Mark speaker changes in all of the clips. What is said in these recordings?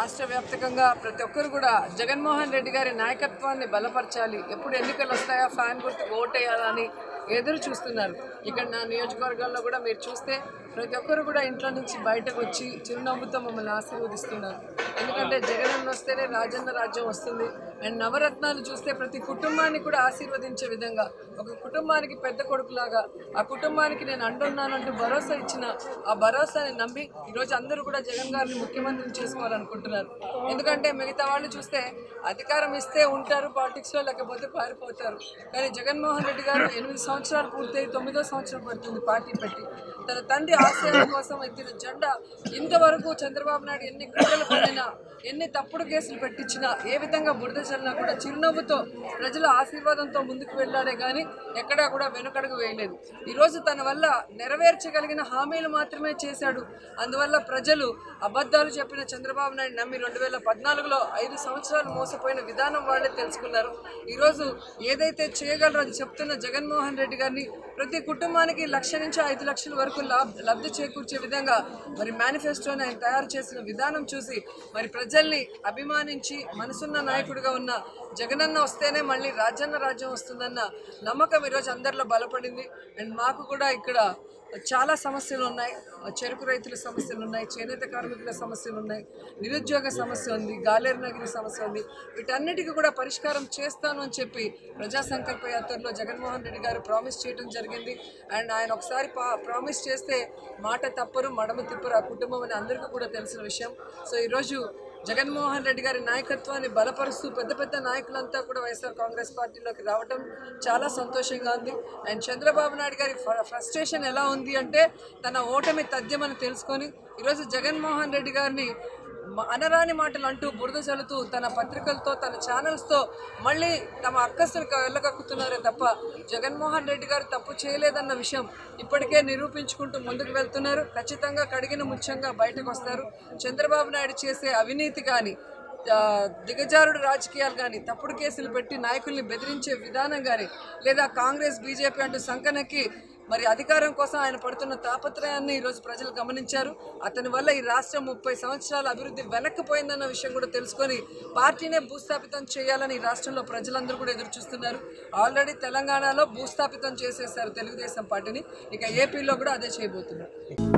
Speaker 1: రాష్ట్ర వ్యాప్తంగా ప్రతి ఒక్కరు కూడా జగన్మోహన్ రెడ్డి గారి నాయకత్వాన్ని బలపరచాలి ఎప్పుడు ఎన్నికలు వస్తాయా ఫ్యాన్ గుర్తుకు ఓటేయాలని ఎదురు చూస్తున్నారు ఇక్కడ నా నియోజకవర్గంలో కూడా మీరు చూస్తే ప్రతి ఒక్కరు కూడా ఇంట్లో నుంచి బయటకు వచ్చి చిరునవ్వుతో మమ్మల్ని ఆశీర్వదిస్తున్నారు ఎందుకంటే జగనన్న వస్తేనే రాజన్న రాజ్యం వస్తుంది అండ్ నవరత్నాలు చూస్తే ప్రతి కుటుంబాన్ని కూడా ఆశీర్వదించే విధంగా ఒక కుటుంబానికి పెద్ద కొడుకులాగా ఆ కుటుంబానికి నేను అండున్నానంటూ భరోసా ఇచ్చిన ఆ భరోసాని నమ్మి ఈరోజు అందరూ కూడా జగన్ గారిని ముఖ్యమంత్రిని చేసుకోవాలనుకుంటున్నారు ఎందుకంటే మిగతా వాళ్ళు చూస్తే అధికారం ఇస్తే ఉంటారు పాలిటిక్స్లో లేకపోతే పారిపోతారు కానీ జగన్మోహన్ రెడ్డి గారు ఎనిమిది సంవత్సరాలు పూర్తయి తొమ్మిదో సంవత్సరం పడుతుంది పార్టీ పెట్టి తన తండ్రి ఆశయాల కోసం ఎత్తిన జెండా ఇంతవరకు చంద్రబాబు నాయుడు ఎన్ని కుట్రలు పడినా ఎన్ని తప్పుడు కేసులు పెట్టించినా ఏ విధంగా బురద చల్లినా కూడా చిరునవ్వుతో ప్రజల ఆశీర్వాదంతో ముందుకు వెళ్ళాడే కానీ ఎక్కడా కూడా వెనుకడుగు వేయలేదు ఈరోజు తన వల్ల నెరవేర్చగలిగిన హామీలు మాత్రమే చేశాడు అందువల్ల ప్రజలు అబద్ధాలు చెప్పిన చంద్రబాబు నాయుడు నమ్మి రెండు వేల పద్నాలుగులో ఐదు సంవత్సరాలు మోసపోయిన విధానం వాళ్ళే తెలుసుకున్నారు ఈరోజు ఏదైతే చేయగలరో అది చెప్తున్న జగన్మోహన్ రెడ్డి గారిని ప్రతి కుటుంబానికి లక్ష నుంచి ఐదు లక్షల వరకు లాబ్ లబ్ధి చేకూర్చే విధంగా మరి మేనిఫెస్టోని ఆయన తయారు చేసిన విధానం చూసి మరి ప్రజల్ని అభిమానించి మనసున్న నాయకుడిగా ఉన్న జగనన్న వస్తేనే మళ్ళీ రాజన్న రాజ్యం వస్తుందన్న నమ్మకం ఈరోజు అందరిలో బలపడింది అండ్ మాకు కూడా ఇక్కడ చాలా సమస్యలు ఉన్నాయి చెరుకు రైతుల సమస్యలు ఉన్నాయి చేనేత కార్మికుల సమస్యలు ఉన్నాయి నిరుద్యోగ సమస్య ఉంది గాలేరు నగిరి సమస్య ఉంది వీటన్నిటికీ కూడా పరిష్కారం చేస్తాను అని చెప్పి ప్రజా సంకల్ప యాత్రలో జగన్మోహన్ రెడ్డి గారు ప్రామిస్ చేయడం జరిగింది అండ్ ఆయన ఒకసారి ప్రామిస్ చేస్తే మాట తప్పరు మడమ తిప్పరు ఆ కుటుంబం అని అందరికీ కూడా తెలిసిన విషయం సో ఈరోజు జగన్మోహన్ రెడ్డి గారి నాయకత్వాన్ని బలపరుస్తూ పెద్ద పెద్ద నాయకులంతా కూడా వైఎస్ఆర్ కాంగ్రెస్ పార్టీలోకి రావడం చాలా సంతోషంగా ఉంది అండ్ చంద్రబాబు నాయుడు గారి ఫ్రస్ట్రేషన్ ఎలా ఉంది అంటే తన ఓటమి తథ్యమని తెలుసుకొని ఈరోజు జగన్మోహన్ రెడ్డి గారిని మ- అనరాని మాటలు అంటూ బురద చల్లుతూ తన పత్రికలతో తన ఛానల్స్తో మళ్ళీ తమ అక్కసులు వెళ్ళగక్కుతున్నారే తప్ప జగన్మోహన్ రెడ్డి గారు తప్పు చేయలేదన్న విషయం ఇప్పటికే నిరూపించుకుంటూ ముందుకు వెళ్తున్నారు ఖచ్చితంగా కడిగిన ముత్యంగా బయటకు వస్తారు చంద్రబాబు నాయుడు చేసే అవినీతి కానీ ఆ, దిగజారుడు రాజకీయాలు కానీ తప్పుడు కేసులు పెట్టి నాయకుల్ని బెదిరించే విధానం కానీ లేదా కాంగ్రెస్ బీజేపీ అంటూ సంకనకి మరి అధికారం కోసం ఆయన పడుతున్న తాపత్రయాన్ని ఈరోజు ప్రజలు గమనించారు అతని వల్ల ఈ రాష్ట్రం ముప్పై సంవత్సరాల అభివృద్ధి వెనక్కిపోయిందన్న విషయం కూడా తెలుసుకొని పార్టీనే భూస్థాపితం చేయాలని ఈ రాష్ట్రంలో ప్రజలందరూ కూడా ఎదురు చూస్తున్నారు ఆల్రెడీ తెలంగాణలో భూస్థాపితం చేసేసారు తెలుగుదేశం పార్టీని ఇక ఏపీలో కూడా అదే చేయబోతున్నారు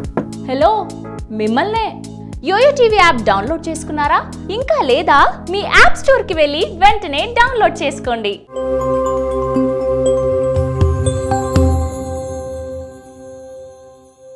Speaker 2: హలో మిమ్మల్నే యోయో టీవీ యాప్ డౌన్లోడ్ చేసుకున్నారా ఇంకా లేదా మీ యాప్ స్టోర్కి వెళ్ళి వెంటనే డౌన్లోడ్ చేసుకోండి